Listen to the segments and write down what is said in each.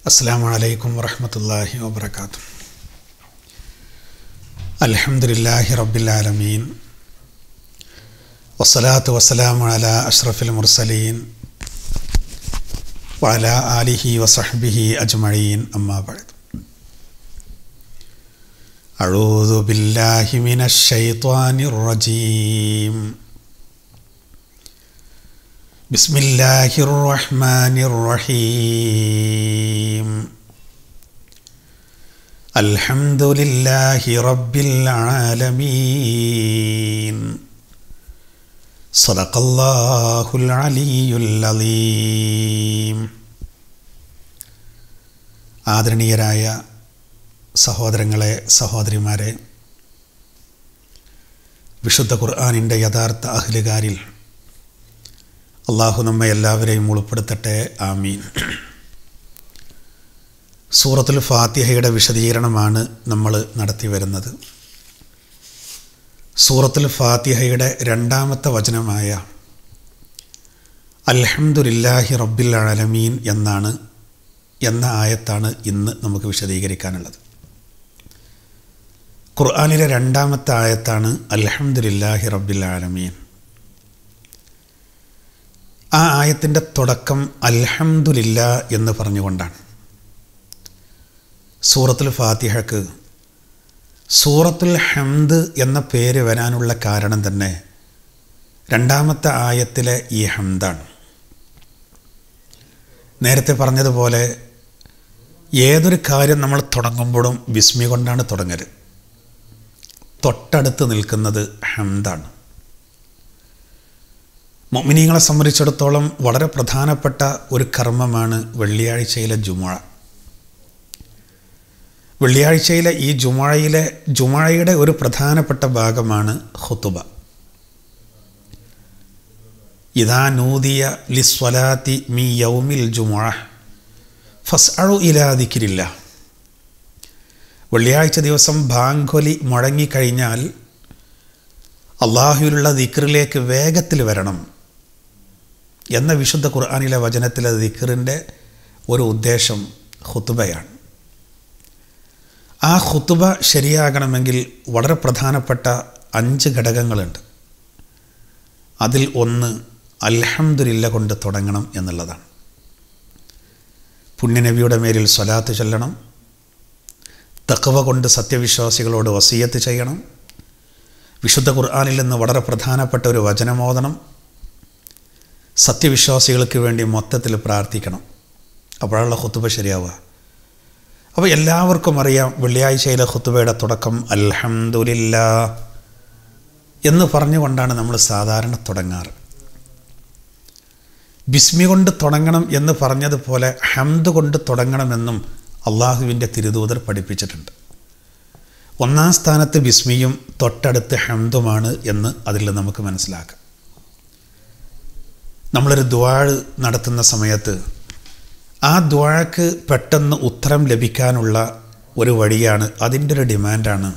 السلام عليكم ورحمة الله وبركاته الحمد لله رب العالمين والصلاة والسلام على أشرف المرسلين وعلى آله وصحبه أجمعين أما بعد أعوذ بالله من الشيطان الرجيم بسم الله الرحمن الرحيم الحمد لله رب العالمين صدق الله العلي العظيم ആദരണീയരായ സഹോദരങ്ങളെ സഹോദരിമാരെ വിശുദ്ധ ഖുർആാനിൻ്റെ യഥാർത്ഥ അഹ്ലുകാരിൽ അള്ളാഹു നമ്മെ എല്ലാവരെയും ഉൾപ്പെടുത്തട്ടെ ആമീൻ സൂറത്തുൽ ഫാത്തിഹയുടെ വിശദീകരണമാണ് നമ്മൾ നടത്തി വരുന്നത് സൂറത്തുൽ ഫാത്തിഹയുടെ രണ്ടാമത്തെ വചനമായ അൽഹംദുലില്ലാഹി റബ്ബിൽ ആലമീൻ എന്നാണ് എന്ന ആയത്താണ് ഇന്ന് നമുക്ക് വിശദീകരിക്കാനുള്ളത് ഖുർആാനിലെ രണ്ടാമത്തെ ആയത്താണ് അൽഹംദുലില്ലാഹി റബ്ബിൽ ആലമീൻ ആ ആയത്തിൻ്റെ തുടക്കം അൽഹംദുലില്ല എന്ന് പറഞ്ഞുകൊണ്ടാണ് സൂറത്തുൽ ഫാത്തിഹക്ക് സൂറത്തുൽ ഹംദ് എന്ന പേര് വരാനുള്ള കാരണം തന്നെ രണ്ടാമത്തെ ആയത്തിലെ ഈ ഹംദാണ് നേരത്തെ പറഞ്ഞതുപോലെ ഏതൊരു കാര്യം നമ്മൾ തുടങ്ങുമ്പോഴും വിസ്മി കൊണ്ടാണ് തുടങ്ങല് തൊട്ടടുത്ത് നിൽക്കുന്നത് ഹംദാണ് മൊമിനിങ്ങളെ സംബന്ധിച്ചിടത്തോളം വളരെ പ്രധാനപ്പെട്ട ഒരു കർമ്മമാണ് വെള്ളിയാഴ്ചയിലെ ജുമഴ വെള്ളിയാഴ്ചയിലെ ഈ ജുമഴയിലെ ജുമഴയുടെ ഒരു പ്രധാനപ്പെട്ട ഭാഗമാണ് ഹുത്തുബ ഇതാ നൂതിയ ലിസ്വലാത്തി മി യൗമിൽ ജുമഴ ഫസ് അഴു ഇലാതിക്കിരില്ല വെള്ളിയാഴ്ച ദിവസം ബാങ്കൊലി മുഴങ്ങിക്കഴിഞ്ഞാൽ അള്ളാഹുവിലുള്ള ദിക്കറിലേക്ക് വേഗത്തിൽ വരണം എന്ന വിശുദ്ധ ഖുർആാനിലെ വചനത്തിലെ ദിക്കറിൻ്റെ ഒരു ഉദ്ദേശം ഹുത്തുബയാണ് ആ ഹുത്തുബ ശരിയാകണമെങ്കിൽ വളരെ പ്രധാനപ്പെട്ട അഞ്ച് ഘടകങ്ങളുണ്ട് അതിൽ ഒന്ന് അൽഹംദുലില്ല കൊണ്ട് തുടങ്ങണം എന്നുള്ളതാണ് പുണ്യനബിയുടെ മേലിൽ സ്വലാത്ത് ചൊല്ലണം തക്കവ കൊണ്ട് സത്യവിശ്വാസികളോട് വസീയത്ത് ചെയ്യണം വിശുദ്ധ ഖുർആാനിൽ നിന്ന് വളരെ പ്രധാനപ്പെട്ട ഒരു വചനമോദനം സത്യവിശ്വാസികൾക്ക് വേണ്ടി മൊത്തത്തിൽ പ്രാർത്ഥിക്കണം അപ്പോഴുള്ള ഹുത്തുബ ശരിയാവുക അപ്പോൾ എല്ലാവർക്കും അറിയാം വെള്ളിയാഴ്ചയിലെ ഹുത്തുബയുടെ തുടക്കം അൽഹംദുലില്ല എന്ന് പറഞ്ഞുകൊണ്ടാണ് നമ്മൾ സാധാരണ തുടങ്ങാറ് ബിസ്മി കൊണ്ട് തുടങ്ങണം എന്ന് പറഞ്ഞതുപോലെ ഹംദ് കൊണ്ട് തുടങ്ങണമെന്നും അള്ളാഹുവിൻ്റെ തിരുദൂതർ പഠിപ്പിച്ചിട്ടുണ്ട് ഒന്നാം സ്ഥാനത്ത് ബിസ്മിയും തൊട്ടടുത്ത് ഹംദുമാണ് എന്ന് അതിൽ നമുക്ക് മനസ്സിലാക്കാം നമ്മളൊരു ദ്വാഴ് നടത്തുന്ന സമയത്ത് ആ ദ്വാഴക്ക് പെട്ടെന്ന് ഉത്തരം ലഭിക്കാനുള്ള ഒരു വഴിയാണ് അതിൻ്റെ ഒരു ഡിമാൻഡാണ്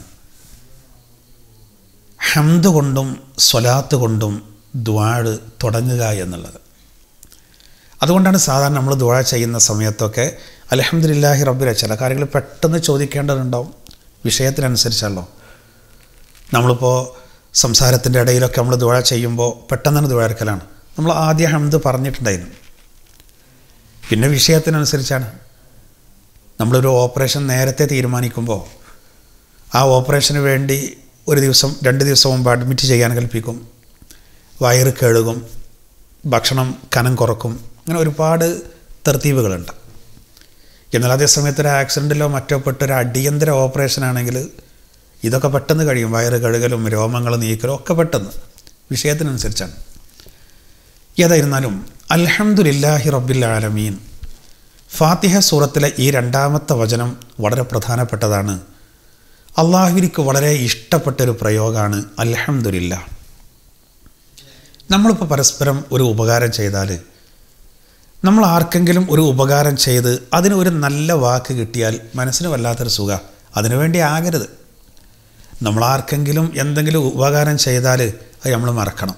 ഹംദ് കൊണ്ടും സ്വലാത്ത് കൊണ്ടും ദ്വാഴ് തുടങ്ങുക എന്നുള്ളത് അതുകൊണ്ടാണ് സാധാരണ നമ്മൾ ദ്വാഴ ചെയ്യുന്ന സമയത്തൊക്കെ അലഹമ്മദില്ലാഹി റബ്ബിലെ ചില കാര്യങ്ങൾ പെട്ടെന്ന് ചോദിക്കേണ്ടതുണ്ടാവും വിഷയത്തിനനുസരിച്ചല്ലോ നമ്മളിപ്പോൾ സംസാരത്തിൻ്റെ ഇടയിലൊക്കെ നമ്മൾ ദുഴ ചെയ്യുമ്പോൾ പെട്ടെന്നാണ് ദുഴക്കലാണ് നമ്മൾ ആദ്യ ഹംദ് പറഞ്ഞിട്ടുണ്ടായിരുന്നു പിന്നെ വിഷയത്തിനനുസരിച്ചാണ് നമ്മളൊരു ഓപ്പറേഷൻ നേരത്തെ തീരുമാനിക്കുമ്പോൾ ആ ഓപ്പറേഷന് വേണ്ടി ഒരു ദിവസം രണ്ട് ദിവസം മുമ്പ് അഡ്മിറ്റ് ചെയ്യാൻ കൽപ്പിക്കും വയറ് കഴുകും ഭക്ഷണം കനം കുറക്കും അങ്ങനെ ഒരുപാട് തെർത്തീവുകളുണ്ട് എന്നാൽ അതേ സമയത്ത് ഒരു ആക്സിഡൻറ്റിലോ മറ്റോ പെട്ടൊരു അടിയന്തര ഓപ്പറേഷൻ ആണെങ്കിൽ ഇതൊക്കെ പെട്ടെന്ന് കഴിയും വയറ് കഴുകലും രോമങ്ങൾ നീക്കലും ഒക്കെ പെട്ടെന്ന് വിഷയത്തിനനുസരിച്ചാണ് ഏതായിരുന്നാലും അൽഹംദുലില്ലാഹി റബ്ബിൽ ആലമീൻ ഫാത്തിഹ സൂറത്തിലെ ഈ രണ്ടാമത്തെ വചനം വളരെ പ്രധാനപ്പെട്ടതാണ് അള്ളാഹുവിനിക്ക് വളരെ ഇഷ്ടപ്പെട്ടൊരു പ്രയോഗമാണ് അൽഹംദുലില്ല നമ്മളിപ്പോൾ പരസ്പരം ഒരു ഉപകാരം ചെയ്താൽ നമ്മൾ ആർക്കെങ്കിലും ഒരു ഉപകാരം ചെയ്ത് അതിന് ഒരു നല്ല വാക്ക് കിട്ടിയാൽ മനസ്സിന് വല്ലാത്തൊരു സുഖ അതിനുവേണ്ടി ആകരുത് നമ്മൾ ആർക്കെങ്കിലും എന്തെങ്കിലും ഉപകാരം ചെയ്താൽ അത് നമ്മൾ മറക്കണം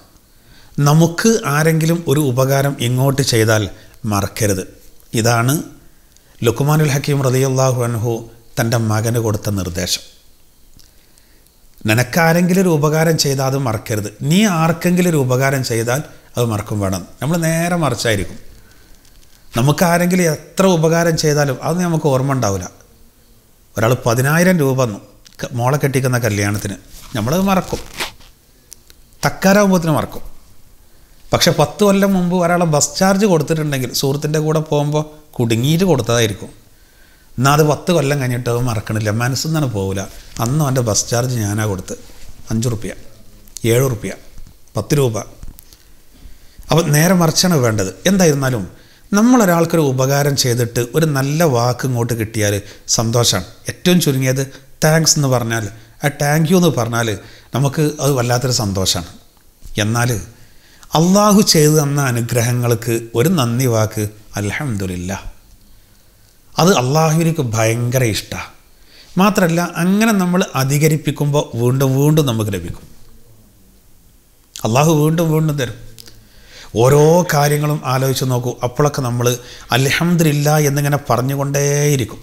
നമുക്ക് ആരെങ്കിലും ഒരു ഉപകാരം ഇങ്ങോട്ട് ചെയ്താൽ മറക്കരുത് ഇതാണ് ലുക്കുമാനുൽ ഹക്കീം റതിയല്ലാഹു അൻഹു തൻ്റെ മകന് കൊടുത്ത നിർദ്ദേശം നിനക്കാരെങ്കിലും ഒരു ഉപകാരം ചെയ്താൽ അത് മറക്കരുത് നീ ആർക്കെങ്കിലും ഒരു ഉപകാരം ചെയ്താൽ അത് മറക്കും വേണം നമ്മൾ നേരെ മറിച്ചായിരിക്കും നമുക്ക് ആരെങ്കിലും എത്ര ഉപകാരം ചെയ്താലും അത് നമുക്ക് ഓർമ്മ ഉണ്ടാവില്ല ഒരാൾ പതിനായിരം രൂപ തന്നു ക- മോളെ കെട്ടിക്കുന്ന കല്യാണത്തിന് നമ്മളത് മറക്കും തക്കാരാകുമ്പോഴത്തിന് മറക്കും പക്ഷെ പത്ത് കൊല്ലം മുമ്പ് ഒരാളെ ബസ് ചാർജ് കൊടുത്തിട്ടുണ്ടെങ്കിൽ സുഹൃത്തിൻ്റെ കൂടെ പോകുമ്പോൾ കുടുങ്ങിയിട്ട് കൊടുത്തതായിരിക്കും എന്നാൽ അത് പത്ത് കൊല്ലം കഴിഞ്ഞിട്ട് അത് മറക്കണില്ല മനസ്സിൽ നിന്നാണ് പോകില്ല അന്നും എൻ്റെ ബസ് ചാർജ് ഞാനാ കൊടുത്ത് അഞ്ച് റുപ്യ ഏഴ് റുപ്യ പത്ത് രൂപ അപ്പം നേരെ മറിച്ചാണ് വേണ്ടത് എന്തായിരുന്നാലും നമ്മളൊരാൾക്കൊരു ഉപകാരം ചെയ്തിട്ട് ഒരു നല്ല വാക്ക് ഇങ്ങോട്ട് കിട്ടിയാൽ സന്തോഷമാണ് ഏറ്റവും ചുരുങ്ങിയത് താങ്ക്സ് എന്ന് പറഞ്ഞാൽ ആ താങ്ക് യു എന്ന് പറഞ്ഞാൽ നമുക്ക് അത് വല്ലാത്തൊരു സന്തോഷമാണ് എന്നാൽ അള്ളാഹു ചെയ്തു തന്ന അനുഗ്രഹങ്ങൾക്ക് ഒരു നന്ദി വാക്ക് അൽഹംദുലില്ല അത് അള്ളാഹുവിനക്ക് ഭയങ്കര ഇഷ്ടമാണ് മാത്രമല്ല അങ്ങനെ നമ്മൾ അധികരിപ്പിക്കുമ്പോൾ വീണ്ടും വീണ്ടും നമുക്ക് ലഭിക്കും അള്ളാഹു വീണ്ടും വീണ്ടും തരും ഓരോ കാര്യങ്ങളും ആലോചിച്ച് നോക്കൂ അപ്പോഴൊക്കെ നമ്മൾ അൽഹംദില്ല എന്നിങ്ങനെ പറഞ്ഞുകൊണ്ടേയിരിക്കും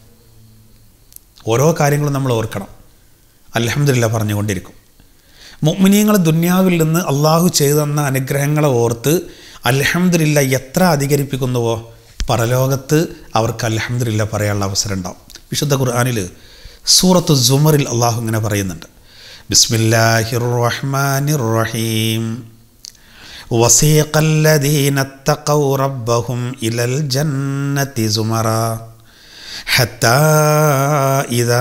ഓരോ കാര്യങ്ങളും നമ്മൾ ഓർക്കണം അൽഹംദില്ല പറഞ്ഞുകൊണ്ടിരിക്കും മുഅ്മിനീങ്ങൾ ദുന്യാവിൽ നിന്ന് അള്ളാഹു ചെയ്തു തന്ന അനുഗ്രഹങ്ങളെ ഓർത്ത് അൽഹംദില്ല എത്ര അധികരിപ്പിക്കുന്നുവോ പരലോകത്ത് അവർക്ക് അൽഹംദില്ല പറയാനുള്ള അവസരം ഉണ്ടാവും വിശുദ്ധ ഖുർആാനിൽ സൂറത്ത് സുമറിൽ അള്ളാഹു ഇങ്ങനെ പറയുന്നുണ്ട് ബിസ്മില്ലാഹിർ റഹ്മാനിർ റഹീം وسيق الذين اتقوا ربهم إلى الجنة زمرا حتى إذا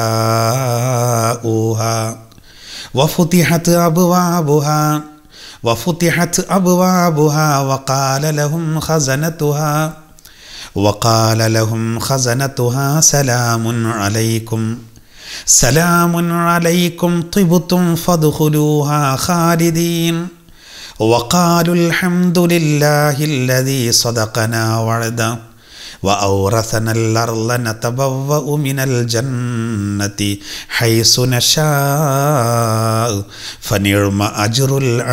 جاءوها وفتحت أبوابها وفتحت أبوابها وقال لهم خزنتها وقال لهم خزنتها سلام عليكم سلام عليكم طبتم فادخلوها خالدين وقالوا الحمد لله الذي صدقنا وعده وأورثنا الأرض نتبوأ من الجنة حيث نشاء فنعم أجر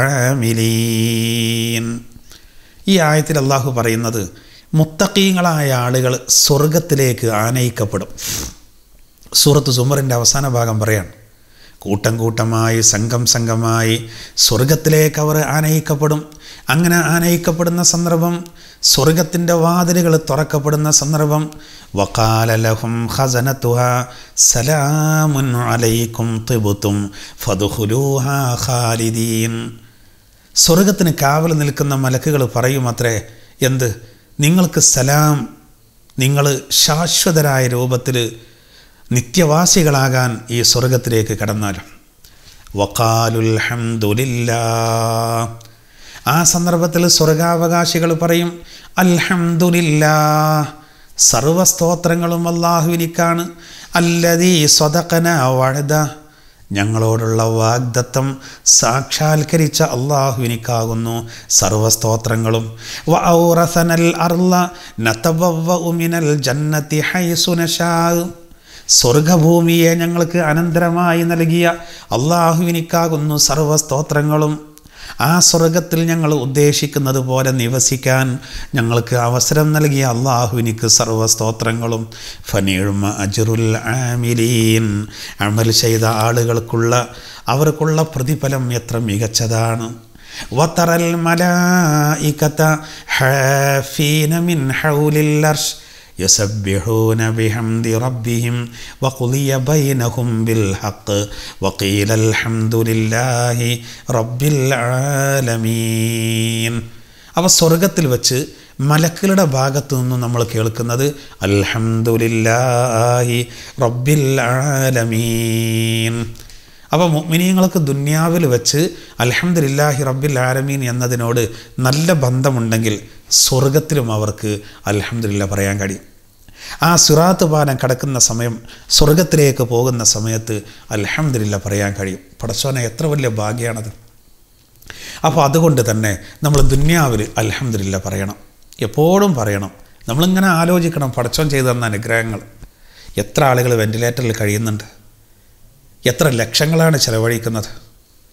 العاملين ഈ ആയത്തിൽ അള്ളാഹു പറയുന്നത് മുത്തക്കീങ്ങളായ ആളുകൾ സ്വർഗത്തിലേക്ക് ആനയിക്കപ്പെടും സൂറത്ത് സുമറിൻ്റെ അവസാന ഭാഗം പറയാണ് കൂട്ടം കൂട്ടമായി സംഘം സംഘമായി സ്വർഗത്തിലേക്ക് അവർ ആനയിക്കപ്പെടും അങ്ങനെ ആനയിക്കപ്പെടുന്ന സന്ദർഭം സ്വർഗത്തിൻ്റെ വാതിലുകൾ തുറക്കപ്പെടുന്ന സന്ദർഭം വക്കാലലഹും ഹസനത്തുഹ സലാമുൻ അലൈക്കും തിബുത്തും ഫതുഹുലൂഹ ഖാലിദീൻ സ്വർഗത്തിന് കാവൽ നിൽക്കുന്ന മലക്കുകൾ പറയുമത്രേ എന്ത് നിങ്ങൾക്ക് സലാം നിങ്ങൾ ശാശ്വതരായ രൂപത്തിൽ നിത്യവാസികളാകാൻ ഈ സ്വർഗത്തിലേക്ക് കടന്നാലും വക്കാലുൽ ഹംദുലില്ലാ ആ സന്ദർഭത്തിൽ സ്വർഗാവകാശികൾ പറയും അൽഹംദുലില്ലാ സർവസ്തോത്രങ്ങളും അള്ളാഹുവിനിക്കാണ് അല്ലതീ സ്വതക്കന വഴുത ഞങ്ങളോടുള്ള വാഗ്ദത്തം സാക്ഷാത്കരിച്ച അള്ളാഹുവിനിക്കാകുന്നു സർവസ്തോത്രങ്ങളും വ ഔറസനൽ അർള നതബവ്വഉ മിനൽ ജന്നത്തി ഹൈസു നശാഉ സ്വർഗഭൂമിയെ ഞങ്ങൾക്ക് അനന്തരമായി നൽകിയ അള്ളാഹുവിനിക്കാകുന്നു സർവസ്തോത്രങ്ങളും ആ സ്വർഗത്തിൽ ഞങ്ങൾ ഉദ്ദേശിക്കുന്നത് പോലെ നിവസിക്കാൻ ഞങ്ങൾക്ക് അവസരം നൽകിയ അള്ളാഹുവിനിക്ക് സർവസ്തോത്രങ്ങളും ഫനീഴ്മ അജുറുൽ ആമിലീൻ അമൽ ചെയ്ത ആളുകൾക്കുള്ള അവർക്കുള്ള പ്രതിഫലം എത്ര മികച്ചതാണ് വത്തറൽ മലായികത ഹാഫീന മിൻ ഹൗലിൽ അർഷ് يسبحون بحمد ربهم وقضي بينهم بالحق وقيل الحمد لله رب العالمين അവ സ്വർഗത്തിൽ വെച്ച് മലക്കുകളുടെ ഭാഗത്തു നിന്നും നമ്മൾ കേൾക്കുന്നത് അൽഹംദുലില്ലാഹി റബ്ബിൽ ആലമീൻ അപ്പോൾ മുഅ്മിനീങ്ങൾക്ക് ദുന്യാവിൽ വെച്ച് അൽഹംദുലില്ലാഹി റബ്ബിൽ ആലമീൻ എന്നതിനോട് നല്ല ബന്ധമുണ്ടെങ്കിൽ സ്വർഗത്തിലും അവർക്ക് അൽഹംദുലില്ല പറയാൻ കഴിയും ആ സുറാത്ത് പാലം കടക്കുന്ന സമയം സ്വർഗത്തിലേക്ക് പോകുന്ന സമയത്ത് അൽഹംദുലില്ല പറയാൻ കഴിയും പടച്ചോനെ എത്ര വലിയ ഭാഗ്യമാണത് അപ്പോൾ അതുകൊണ്ട് തന്നെ നമ്മൾ ദുന്യാവിൽ അൽഹംദുലില്ല പറയണം എപ്പോഴും പറയണം നമ്മളിങ്ങനെ ആലോചിക്കണം പടച്ചോൻ ചെയ്തു തന്ന അനുഗ്രഹങ്ങൾ എത്ര ആളുകൾ വെൻറ്റിലേറ്ററിൽ കഴിയുന്നുണ്ട് എത്ര ലക്ഷങ്ങളാണ് ചിലവഴിക്കുന്നത്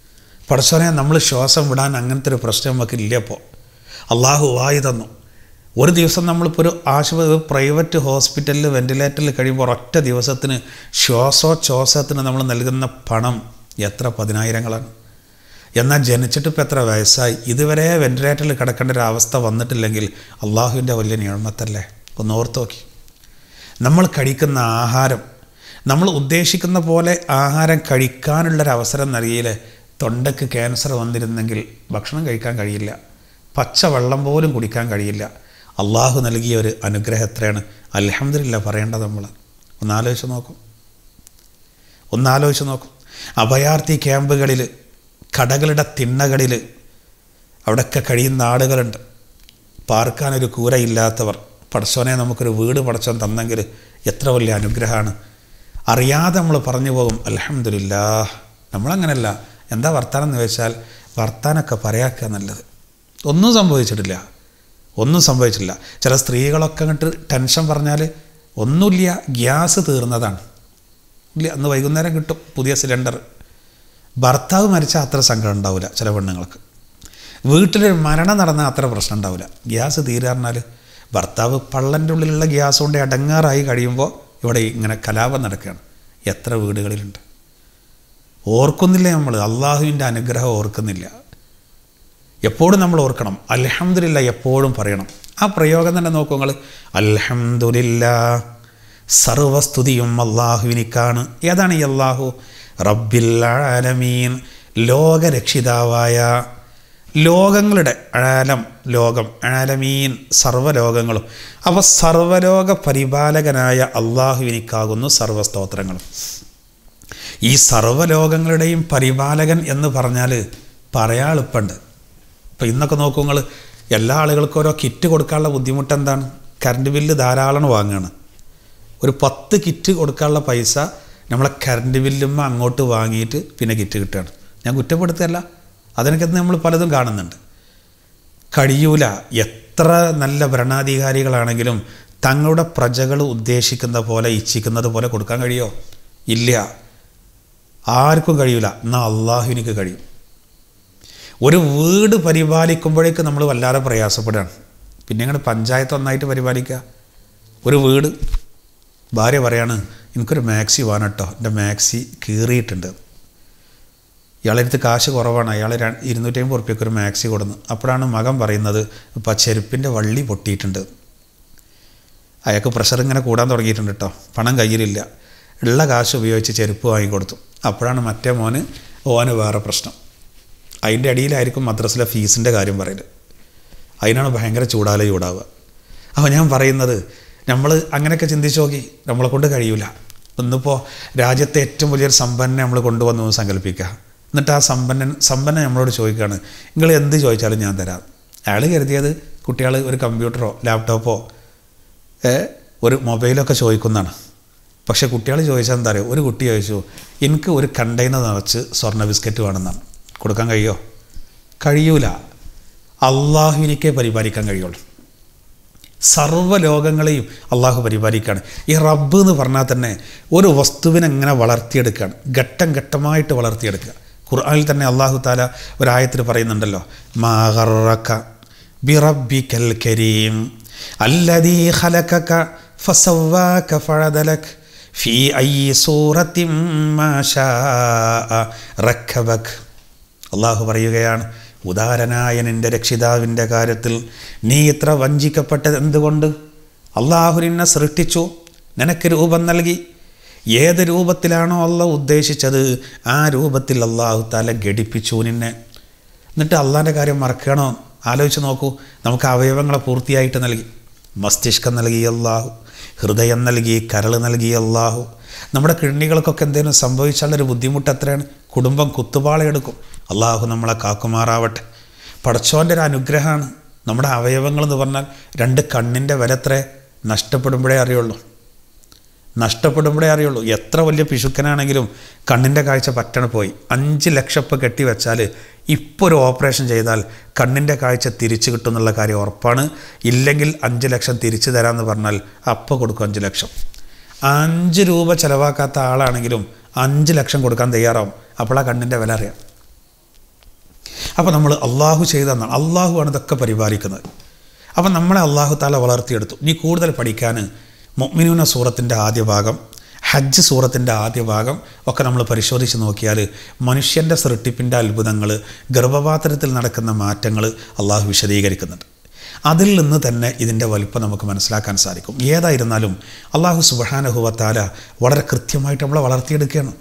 പടച്ചോനെ നമ്മൾ ശ്വാസം വിടാൻ അങ്ങനത്തെ ഒരു പ്രശ്നം നമുക്ക് ഇല്ല ഇപ്പോൾ അള്ളാഹു വായു തന്നു ഒരു ദിവസം നമ്മളിപ്പോൾ ഒരു ആശുപത്രി പ്രൈവറ്റ് ഹോസ്പിറ്റലിൽ വെൻറ്റിലേറ്ററിൽ കഴിയുമ്പോൾ ഒരൊറ്റ ദിവസത്തിന് ശ്വാസോച്ഛ്വാസത്തിന് നമ്മൾ നൽകുന്ന പണം എത്ര പതിനായിരങ്ങളാണ് എന്നാൽ ജനിച്ചിട്ട് ഇപ്പോൾ എത്ര വയസ്സായി ഇതുവരെ വെൻറ്റിലേറ്ററിൽ കിടക്കേണ്ട ഒരു അവസ്ഥ വന്നിട്ടില്ലെങ്കിൽ അള്ളാഹുവിൻ്റെ വലിയ നിയമത്തല്ലേ ഒന്ന് ഓർത്ത് നോക്കി നമ്മൾ കഴിക്കുന്ന ആഹാരം നമ്മൾ ഉദ്ദേശിക്കുന്ന പോലെ ആഹാരം കഴിക്കാനുള്ളൊരവസരം നൽകിയില്ലേ തൊണ്ടയ്ക്ക് ക്യാൻസർ വന്നിരുന്നെങ്കിൽ ഭക്ഷണം കഴിക്കാൻ കഴിയില്ല പച്ചവെള്ളം പോലും കുടിക്കാൻ കഴിയില്ല അള്ളാഹു നൽകിയ ഒരു അനുഗ്രഹം എത്രയാണ് അലഹമില്ല പറയേണ്ടത് നമ്മൾ ഒന്നാലോചിച്ച് നോക്കും ഒന്നാലോചിച്ച് നോക്കും അഭയാർത്ഥി ക്യാമ്പുകളിൽ കടകളുടെ തിണ്ണകളിൽ അവിടെയൊക്കെ കഴിയുന്ന ആളുകളുണ്ട് പാർക്കാനൊരു കൂരയില്ലാത്തവർ പടച്ചോനെ നമുക്കൊരു വീട് പടച്ചോൻ തന്നെങ്കിൽ എത്ര വലിയ അനുഗ്രഹമാണ് അറിയാതെ നമ്മൾ പറഞ്ഞു പോകും അലഹമില്ല നമ്മളങ്ങനല്ല എന്താ വർത്താനം എന്ന് വെച്ചാൽ വർത്താനൊക്കെ പറയാക്കുക നല്ലത് ഒന്നും സംഭവിച്ചിട്ടില്ല ഒന്നും സംഭവിച്ചിട്ടില്ല ചില സ്ത്രീകളൊക്കെ അങ്ങോട്ട് ടെൻഷൻ പറഞ്ഞാൽ ഒന്നുമില്ല ഗ്യാസ് തീർന്നതാണ് ഇല്ല അന്ന് വൈകുന്നേരം കിട്ടും പുതിയ സിലിണ്ടർ ഭർത്താവ് മരിച്ചാൽ അത്ര സങ്കടം ഉണ്ടാവില്ല ചില പെണ്ണുങ്ങൾക്ക് വീട്ടിലൊരു മരണം നടന്നാൽ അത്ര പ്രശ്നം ഉണ്ടാവില്ല ഗ്യാസ് തീരാറിഞ്ഞാൽ ഭർത്താവ് പള്ളൻ്റെ ഉള്ളിലുള്ള ഗ്യാസ് കൊണ്ട് അടങ്ങാറായി കഴിയുമ്പോൾ ഇവിടെ ഇങ്ങനെ കലാപം നടക്കുകയാണ് എത്ര വീടുകളിലുണ്ട് ഓർക്കുന്നില്ല നമ്മൾ അള്ളാഹുവിൻ്റെ അനുഗ്രഹം ഓർക്കുന്നില്ല എപ്പോഴും നമ്മൾ ഓർക്കണം അലഹമില്ല എപ്പോഴും പറയണം ആ പ്രയോഗം തന്നെ നോക്കൂ നിങ്ങൾ അൽഹംദുലില്ല സർവസ്തുതിയും അള്ളാഹുവിനിക്കാണ് ഏതാണ് ഈ അള്ളാഹു റബ്ബിൽ ആലമീൻ ലോകരക്ഷിതാവായ ലോകങ്ങളുടെ ആലം ലോകം ആലമീൻ സർവ്വലോകങ്ങളും അപ്പോൾ സർവ്വലോക പരിപാലകനായ അള്ളാഹുവിനിക്കാകുന്നു സർവസ്തോത്രങ്ങളും ഈ സർവ്വലോകങ്ങളുടെയും പരിപാലകൻ എന്ന് പറഞ്ഞാൽ പറയാൻ എളുപ്പമുണ്ട് ഇപ്പോൾ ഇന്നൊക്കെ നോക്കൂ നിങ്ങൾ എല്ലാ ആളുകൾക്കും ഓരോ കിറ്റ് കൊടുക്കാനുള്ള ബുദ്ധിമുട്ട് എന്താണ് കറണ്ട് ബില്ല് ധാരാളം വാങ്ങുകയാണ് ഒരു പത്ത് കിറ്റ് കൊടുക്കാനുള്ള പൈസ നമ്മളെ കറണ്ട് ബില്ലുമ്മ അങ്ങോട്ട് വാങ്ങിയിട്ട് പിന്നെ കിറ്റ് കിട്ടുകയാണ് ഞാൻ കുറ്റപ്പെടുത്തുകയല്ല അതിനൊക്കെ നമ്മൾ പലതും കാണുന്നുണ്ട് കഴിയൂല എത്ര നല്ല ഭരണാധികാരികളാണെങ്കിലും തങ്ങളുടെ പ്രജകൾ ഉദ്ദേശിക്കുന്ന പോലെ ഇച്ഛിക്കുന്നത് പോലെ കൊടുക്കാൻ കഴിയോ ഇല്ല ആർക്കും കഴിയൂല എന്നാൽ അള്ളാഹുവിനിക്ക് കഴിയും ഒരു വീട് പരിപാലിക്കുമ്പോഴേക്ക് നമ്മൾ വല്ലാതെ പ്രയാസപ്പെടുകയാണ് പിന്നെ അങ്ങനെ പഞ്ചായത്ത് ഒന്നായിട്ട് പരിപാലിക്കുക ഒരു വീട് ഭാര്യ പറയാണ് എനിക്കൊരു മാക്സി വേണം കേട്ടോ എൻ്റെ മാക്സി കീറിയിട്ടുണ്ട് ഇയാളെടുത്ത് കാശ് കുറവാണ് അയാൾ ഇരുന്നൂറ്റമ്പത് ഉറുപ്പ്യക്ക് ഒരു മാക്സി കൊടുന്നു അപ്പോഴാണ് മകൻ പറയുന്നത് ഇപ്പം ചെരുപ്പിൻ്റെ വള്ളി പൊട്ടിയിട്ടുണ്ട് അയാൾക്ക് പ്രഷർ ഇങ്ങനെ കൂടാൻ തുടങ്ങിയിട്ടുണ്ട് കേട്ടോ പണം കയ്യിലില്ല ഉള്ള കാശ് ഉപയോഗിച്ച് ചെരുപ്പ് വാങ്ങിക്കൊടുത്തു അപ്പോഴാണ് മറ്റേ മോന് ഓന് വേറെ പ്രശ്നം അതിൻ്റെ അടിയിലായിരിക്കും മദ്രസിലെ ഫീസിൻ്റെ കാര്യം പറയുന്നത് അതിനാണ് ഭയങ്കര ചൂടാല ചൂടാവുക അപ്പോൾ ഞാൻ പറയുന്നത് നമ്മൾ അങ്ങനെയൊക്കെ ചിന്തിച്ച് നോക്കി നമ്മളെ കൊണ്ട് കഴിയൂല ഇന്നിപ്പോൾ രാജ്യത്തെ ഏറ്റവും വലിയൊരു സമ്പന്നനെ നമ്മൾ കൊണ്ടുവന്നു എന്ന് സങ്കല്പിക്കുക എന്നിട്ട് ആ സമ്പന്നൻ സമ്പന്നൻ നമ്മളോട് ചോദിക്കുകയാണ് നിങ്ങൾ എന്ത് ചോദിച്ചാലും ഞാൻ തരാം അയാൾ കരുതിയത് കുട്ടികൾ ഒരു കമ്പ്യൂട്ടറോ ലാപ്ടോപ്പോ ഒരു മൊബൈലൊക്കെ ചോദിക്കുന്നതാണ് പക്ഷേ കുട്ടികൾ ചോദിച്ചാൽ എന്താ പറയുക ഒരു കുട്ടി ചോദിച്ചു എനിക്ക് ഒരു കണ്ടെയ്നർ നിറച്ച് സ്വർണ്ണ ബിസ്ക്കറ്റ് വേണമെന്നാണ് കൊടുക്കാൻ കഴിയോ കഴിയൂല അള്ളാഹുവിനിക്കേ പരിപാലിക്കാൻ കഴിയുള്ളൂ സർവ്വലോകങ്ങളെയും അള്ളാഹു പരിപാലിക്കുകയാണ് ഈ റബ്ബ് എന്ന് പറഞ്ഞാൽ തന്നെ ഒരു വസ്തുവിനെ എങ്ങനെ വളർത്തിയെടുക്കുകയാണ് ഘട്ടം ഘട്ടമായിട്ട് വളർത്തിയെടുക്കുക ഖുർആനിൽ തന്നെ അള്ളാഹു താല ഒരായത്തിൽ പറയുന്നുണ്ടല്ലോ മാഹറക്ക ബിറബിക്കൽ കരീം അല്ലദീ ഖലഖക ഫസവ്വാക ഫഅദലക ഫീ ഐ സൂറത്തിൻ മാ ശാഅ റക്കബക് അള്ളാഹു പറയുകയാണ് ഉദാരനായ നിൻ്റെ രക്ഷിതാവിൻ്റെ കാര്യത്തിൽ നീ ഇത്ര വഞ്ചിക്കപ്പെട്ടത് എന്തുകൊണ്ട് അള്ളാഹു നിന്നെ സൃഷ്ടിച്ചു നിനക്ക് രൂപം നൽകി ഏത് രൂപത്തിലാണോ അള്ള ഉദ്ദേശിച്ചത് ആ രൂപത്തിൽ അള്ളാഹു തല ഘടിപ്പിച്ചു നിന്നെ എന്നിട്ട് അള്ളാൻ്റെ കാര്യം മറക്കണോ ആലോചിച്ച് നോക്കൂ നമുക്ക് അവയവങ്ങളെ പൂർത്തിയായിട്ട് നൽകി മസ്തിഷ്കം നൽകി അള്ളാഹു ഹൃദയം നൽകി കരൾ നൽകി അള്ളാഹു നമ്മുടെ കിഡ്നികൾക്കൊക്കെ എന്തെങ്കിലും സംഭവിച്ചാലൊരു ബുദ്ധിമുട്ട് എത്രയാണ് കുടുംബം കുത്തുപാളയെടുക്കും അള്ളാഹു നമ്മളെ കാക്കുമാറാവട്ടെ പടച്ചോൻ്റെ ഒരു അനുഗ്രഹമാണ് നമ്മുടെ അവയവങ്ങൾ എന്ന് പറഞ്ഞാൽ രണ്ട് കണ്ണിൻ്റെ വില എത്ര നഷ്ടപ്പെടുമ്പോഴേ അറിയുള്ളൂ നഷ്ടപ്പെടുമ്പോഴേ അറിയുള്ളൂ എത്ര വലിയ പിശുക്കനാണെങ്കിലും കണ്ണിൻ്റെ കാഴ്ച പറ്റണ പോയി അഞ്ച് ലക്ഷം ഇപ്പം കെട്ടി വെച്ചാൽ ഇപ്പോൾ ഒരു ഓപ്പറേഷൻ ചെയ്താൽ കണ്ണിൻ്റെ കാഴ്ച തിരിച്ചു കിട്ടും എന്നുള്ള കാര്യം ഉറപ്പാണ് ഇല്ലെങ്കിൽ അഞ്ച് ലക്ഷം തിരിച്ചു തരാമെന്ന് പറഞ്ഞാൽ അപ്പോൾ കൊടുക്കും അഞ്ച് ലക്ഷം അഞ്ച് രൂപ ചിലവാക്കാത്ത ആളാണെങ്കിലും അഞ്ച് ലക്ഷം കൊടുക്കാൻ തയ്യാറാവും അപ്പോൾ ആ കണ്ണിൻ്റെ വില അറിയാം അപ്പോൾ നമ്മൾ അള്ളാഹു ചെയ്തെന്നാണ് അള്ളാഹുവാണ് ഇതൊക്കെ പരിപാലിക്കുന്നത് അപ്പം നമ്മളെ അള്ളാഹു താല വളർത്തിയെടുത്തു ഇനി കൂടുതൽ പഠിക്കാൻ മൊമിനൂന സൂറത്തിൻ്റെ ആദ്യ ഭാഗം ഹജ്ജ് സൂറത്തിൻ്റെ ആദ്യ ഭാഗം ഒക്കെ നമ്മൾ പരിശോധിച്ച് നോക്കിയാൽ മനുഷ്യൻ്റെ സൃഷ്ടിപ്പിൻ്റെ അത്ഭുതങ്ങൾ ഗർഭപാത്രത്തിൽ നടക്കുന്ന മാറ്റങ്ങൾ അള്ളാഹു വിശദീകരിക്കുന്നുണ്ട് അതിൽ നിന്ന് തന്നെ ഇതിൻ്റെ വലിപ്പം നമുക്ക് മനസ്സിലാക്കാൻ സാധിക്കും ഏതായിരുന്നാലും അള്ളാഹു സുബഹാനഹുവത്താല വളരെ കൃത്യമായിട്ട് നമ്മളെ വളർത്തിയെടുക്കുകയാണ്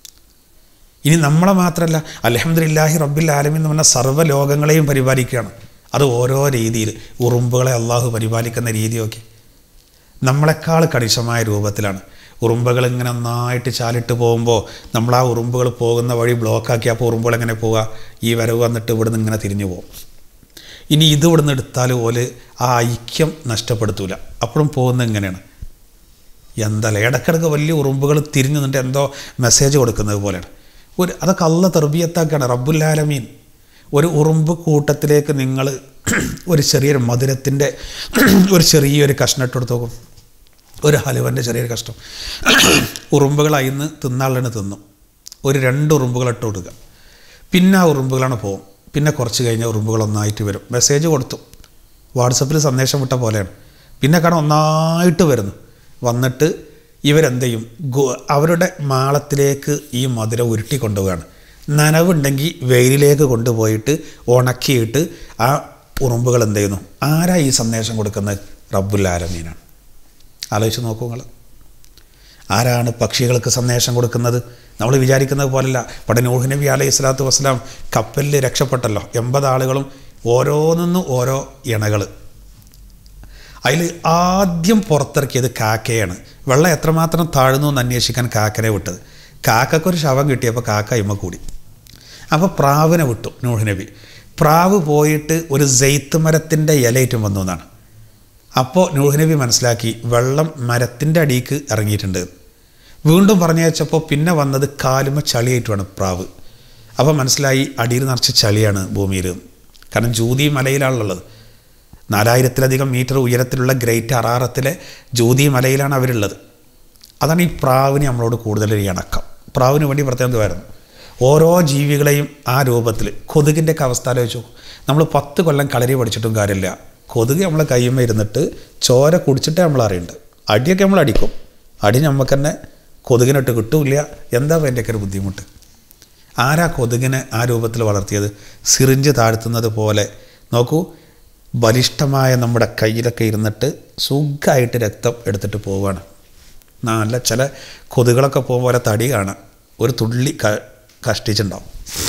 ഇനി നമ്മളെ മാത്രമല്ല അലഹമ്മദില്ലാഹി റബ്ബിൽ ആലമി എന്ന് പറഞ്ഞ സർവ്വ ലോകങ്ങളെയും പരിപാലിക്കുകയാണ് അത് ഓരോ രീതിയിൽ ഉറുമ്പുകളെ അള്ളാഹു പരിപാലിക്കുന്ന രീതിയൊക്കെ നമ്മളെക്കാൾ കണിശമായ രൂപത്തിലാണ് ഉറുമ്പുകൾ ഇങ്ങനെ നന്നായിട്ട് ചാലിട്ട് പോകുമ്പോൾ നമ്മൾ ആ ഉറുമ്പുകൾ പോകുന്ന വഴി ബ്ലോക്കാക്കി അപ്പോൾ ഉറുമ്പുകൾ എങ്ങനെ പോവുക ഈ വരവ് വന്നിട്ട് ഇവിടുന്ന് ഇങ്ങനെ തിരിഞ്ഞു പോകും ഇനി ഇത് ഇവിടുന്ന് എടുത്താൽ ഓല് ആ ഐക്യം നഷ്ടപ്പെടുത്തൂല അപ്പോഴും പോകുന്നത് ഇങ്ങനെയാണ് എന്തല്ല ഇടക്കിടക്ക് വലിയ ഉറുമ്പുകൾ തിരിഞ്ഞു നിന്നിട്ട് എന്തോ മെസ്സേജ് കൊടുക്കുന്നത് പോലെയാണ് ഒരു അതൊക്കെ അല്ല തെർബിയത്താക്കാണ് റബ്ബുല്ലാലമീൻ ഒരു ഉറുമ്പ് കൂട്ടത്തിലേക്ക് നിങ്ങൾ ഒരു ചെറിയൊരു മധുരത്തിൻ്റെ ഒരു ചെറിയൊരു കഷ്ണം ഇട്ടെടുത്ത് നോക്കും ഒരു ഹലുവൻ്റെ ചെറിയൊരു കഷ്ണം ഉറുമ്പുകൾ അയിന്ന് തിന്നാളിന് തിന്നും ഒരു രണ്ട് ഉറുമ്പുകൾ ഇട്ട് കൊടുക്കുക പിന്നെ ആ ഉറുമ്പുകളാണ് പോകും പിന്നെ കുറച്ച് കഴിഞ്ഞാൽ ഉറുമ്പുകൾ ഒന്നായിട്ട് വരും മെസ്സേജ് കൊടുത്തു വാട്സപ്പിൽ സന്ദേശം വിട്ട പോലെയാണ് പിന്നെ കാണാൻ ഒന്നായിട്ട് വരുന്നു വന്നിട്ട് ഇവരെന്ത് ചെയ്യും ഗു- അവരുടെ മാളത്തിലേക്ക് ഈ മധുരം ഉരുട്ടി കൊണ്ടുപോവുകയാണ് നനവുണ്ടെങ്കിൽ വെയിലിലേക്ക് കൊണ്ടുപോയിട്ട് ഉണക്കിയിട്ട് ആ ഉറുമ്പുകൾ എന്ത് ചെയ്യുന്നു ആരാ ഈ സന്ദേശം കൊടുക്കുന്നത് റബ്ബുല്ലാലമീനാണ് ആലോചിച്ച് നോക്കൂ നിങ്ങൾ ആരാണ് പക്ഷികൾക്ക് സന്ദേശം കൊടുക്കുന്നത് നമ്മൾ വിചാരിക്കുന്നത് പോലല്ല പണ്ട് നൂഹ് നബി അലൈഹി സ്വലാത്തു വസ്സലാം കപ്പലിൽ രക്ഷപ്പെട്ടല്ലോ എൺപത് ആളുകളും ഓരോന്നിന്നും ഓരോ ഇണകൾ അതിൽ ആദ്യം പുറത്തിറക്കിയത് കാക്കയാണ് വെള്ളം എത്രമാത്രം താഴ്ന്നു എന്ന് അന്വേഷിക്കാൻ കാക്കനെ വിട്ടത് കാക്കക്കൊരു ശവം കിട്ടിയപ്പോൾ കാക്ക ഇമ്മ കൂടി അപ്പോൾ പ്രാവിനെ വിട്ടു നൂഹ് നബി പ്രാവ് പോയിട്ട് ഒരു ജെയ്ത്ത് മരത്തിൻ്റെ ഇലയേറ്റും വന്നു എന്നാണ് അപ്പോൾ നൂഹ് നബി മനസ്സിലാക്കി വെള്ളം മരത്തിൻ്റെ അടിയിക്ക് ഇറങ്ങിയിട്ടുണ്ട് വീണ്ടും പറഞ്ഞയച്ചപ്പോൾ പിന്നെ വന്നത് കാലുമ ചളിയായിട്ടുമാണ് പ്രാവ് അപ്പോൾ മനസ്സിലായി അടിയിൽ നിറച്ച് ചളിയാണ് ഭൂമിയിൽ കാരണം ജൂതി മലയിലാണുള്ളത് നാലായിരത്തിലധികം മീറ്റർ ഉയരത്തിലുള്ള ഗ്രേറ്റ് അറാറത്തിലെ ജൂതി മലയിലാണ് അവരുള്ളത് അതാണ് ഈ പ്രാവിന് നമ്മളോട് കൂടുതൽ ഈ ഇണക്കം പ്രാവിന് വേണ്ടി പ്രത്യേകമായിരുന്നു ഓരോ ജീവികളെയും ആ രൂപത്തിൽ കൊതുകിൻ്റെയൊക്കെ അവസ്ഥ ആലോചിച്ചു നമ്മൾ പത്ത് കൊല്ലം കളരി പഠിച്ചിട്ടും കാര്യമില്ല കൊതുക് നമ്മളെ കയ്യുമ്മ ഇരുന്നിട്ട് ചോര കുടിച്ചിട്ടേ നമ്മൾ അറിയുന്നുണ്ട് അടിയൊക്കെ നമ്മൾ അടിക്കും അടി നമുക്ക് തന്നെ കൊതുകിനിട്ട് കിട്ടൂല എന്താ അതിൻ്റെയൊക്കെ ഒരു ബുദ്ധിമുട്ട് ആരാ കൊതുകിനെ ആ രൂപത്തിൽ വളർത്തിയത് സിറിഞ്ച് താഴ്ത്തുന്നത് പോലെ നോക്കൂ ബലിഷ്ഠമായ നമ്മുടെ കയ്യിലൊക്കെ ഇരുന്നിട്ട് സുഖമായിട്ട് രക്തം എടുത്തിട്ട് പോവുകയാണ് നല്ല ചില കൊതുകളൊക്കെ പോകുമ്പോൾ പോലെ തടി കാണാം ഒരു തുള്ളി ക കഷ്ടിച്ചുണ്ടാവും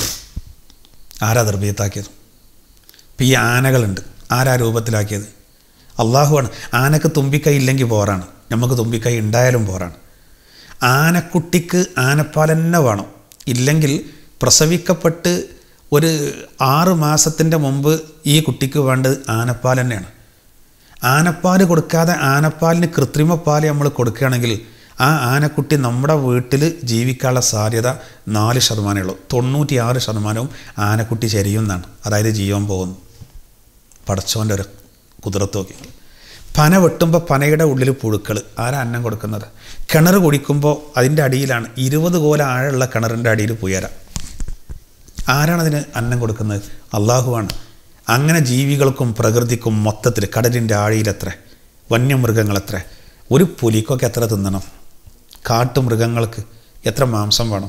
ആരാ ദർഭീയത്താക്കിയത് ഇപ്പം ഈ ആനകളുണ്ട് ആരാ രൂപത്തിലാക്കിയത് അള്ളാഹുവാണ് ആനക്ക് തുമ്പിക്കൈ ഇല്ലെങ്കിൽ പോറാണ് നമുക്ക് തുമ്പിക്കൈ ഉണ്ടായാലും പോറാണ് ആനക്കുട്ടിക്ക് ആനപ്പാൽ തന്നെ വേണം ഇല്ലെങ്കിൽ പ്രസവിക്കപ്പെട്ട് ഒരു ആറ് മാസത്തിൻ്റെ മുമ്പ് ഈ കുട്ടിക്ക് വേണ്ടത് ആനപ്പാൽ തന്നെയാണ് ആനപ്പാൽ കൊടുക്കാതെ ആനപ്പാലിന് കൃത്രിമ പാൽ നമ്മൾ കൊടുക്കുകയാണെങ്കിൽ ആ ആനക്കുട്ടി നമ്മുടെ വീട്ടിൽ ജീവിക്കാനുള്ള സാധ്യത നാല് ശതമാനമേ ഉള്ളൂ തൊണ്ണൂറ്റി ആറ് ശതമാനവും ആനക്കുട്ടി ശരിയെന്നാണ് അതായത് ജീവൻ പോകുന്നു പടച്ചോൻ്റെ ഒരു കുതിരത്ത് നോക്കി പന വെട്ടുമ്പോൾ പനയുടെ ഉള്ളിൽ പുഴുക്കൾ ആരാ അന്നം കൊടുക്കുന്നത് കിണർ കുടിക്കുമ്പോൾ അതിൻ്റെ അടിയിലാണ് ഇരുപത് കോല ആഴമുള്ള കിണറിൻ്റെ അടിയിൽ പുയര ആരാണതിന് അന്നം കൊടുക്കുന്നത് അള്ളാഹുവാണ് അങ്ങനെ ജീവികൾക്കും പ്രകൃതിക്കും മൊത്തത്തിൽ കടലിൻ്റെ ആഴിയിലെത്ര വന്യമൃഗങ്ങളെത്ര ഒരു പുലിക്കൊക്കെ എത്ര തിന്നണം കാട്ടുമൃഗങ്ങൾക്ക് എത്ര മാംസം വേണം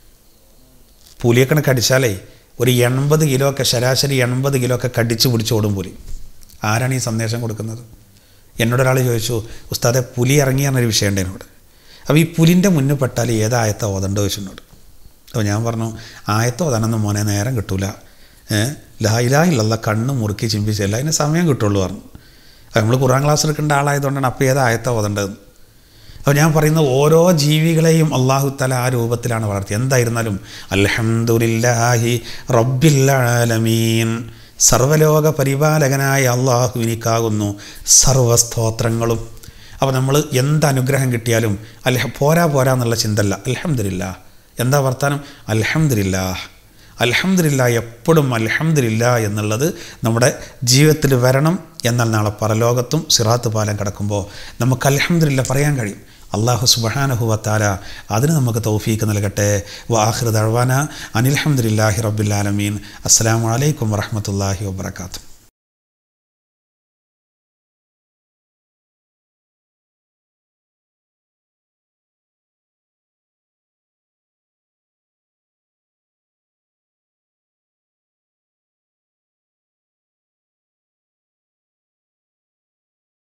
പുലിയൊക്കെ കടിച്ചാലേ ഒരു എൺപത് കിലോ ഒക്കെ ശരാശരി എൺപത് കിലോ ഒക്കെ കടിച്ചു പിടിച്ചോടും പുലി ആരാണ് ഈ സന്ദേശം കൊടുക്കുന്നത് എന്നോടൊരാൾ ചോദിച്ചു ഉസ്താദെ പുലി ഇറങ്ങി എന്നൊരു വിഷയമുണ്ട് എന്നോട് അപ്പോൾ ഈ പുലിൻ്റെ മുന്നിൽ പെട്ടാൽ ഏതായത്ത ഓതണ്ട ചോദിച്ചെന്നോട് അപ്പോൾ ഞാൻ പറഞ്ഞു ആയത്ത ഓതാനൊന്നും മോനെ നേരം കിട്ടൂല ഏഹ് ലായിലായില്ല കണ്ണ് മുറുക്കി ചിമ്പിച്ചില്ല അതിന് സമയം കിട്ടുള്ളൂ പറഞ്ഞു അത് നമ്മൾ ഖുറാൻ ക്ലാസ് എടുക്കേണ്ട ആളായതുകൊണ്ടാണ് അപ്പോൾ ഏത് ആയത്ത ഓതേണ്ടത് അപ്പോൾ ഞാൻ പറയുന്ന ഓരോ ജീവികളെയും അള്ളാഹു തല ആ രൂപത്തിലാണ് വളർത്തിയത് എന്തായിരുന്നാലും അൽഹംദുലില്ലാഹി റബ്ബില്ലാലമീൻ സർവലോക പരിപാലകനായ അള്ളാഹുവിനിക്കാകുന്നു സർവസ്തോത്രങ്ങളും അപ്പോൾ നമ്മൾ എന്ത് അനുഗ്രഹം കിട്ടിയാലും അല്ല പോരാ പോരാ എന്നുള്ള ചിന്തല്ല അൽഹംദുലില്ലാ എന്താ വർത്താനം അൽഹംദുലില്ലാ അൽഹംദുലില്ല എപ്പോഴും അൽഹംദുലില്ല എന്നുള്ളത് നമ്മുടെ ജീവിതത്തിൽ വരണം എന്നാൽ നാളെ പരലോകത്തും സിറാത്ത് പാലം കിടക്കുമ്പോൾ നമുക്ക് അൽഹംദുലില്ല പറയാൻ കഴിയും അള്ളാഹു സുബഹാനഹുവത്താല അതിന് നമുക്ക് തൗഫീക്ക് നൽകട്ടെ വാഹിർ ദഴവാന അനിൽഹമ്മദില്ലാഹി റബ്ബുലാലമീൻ അസ്സാം വലൈക്കും വറഹമത്തല്ലാഹി വാബർക്കാത്തു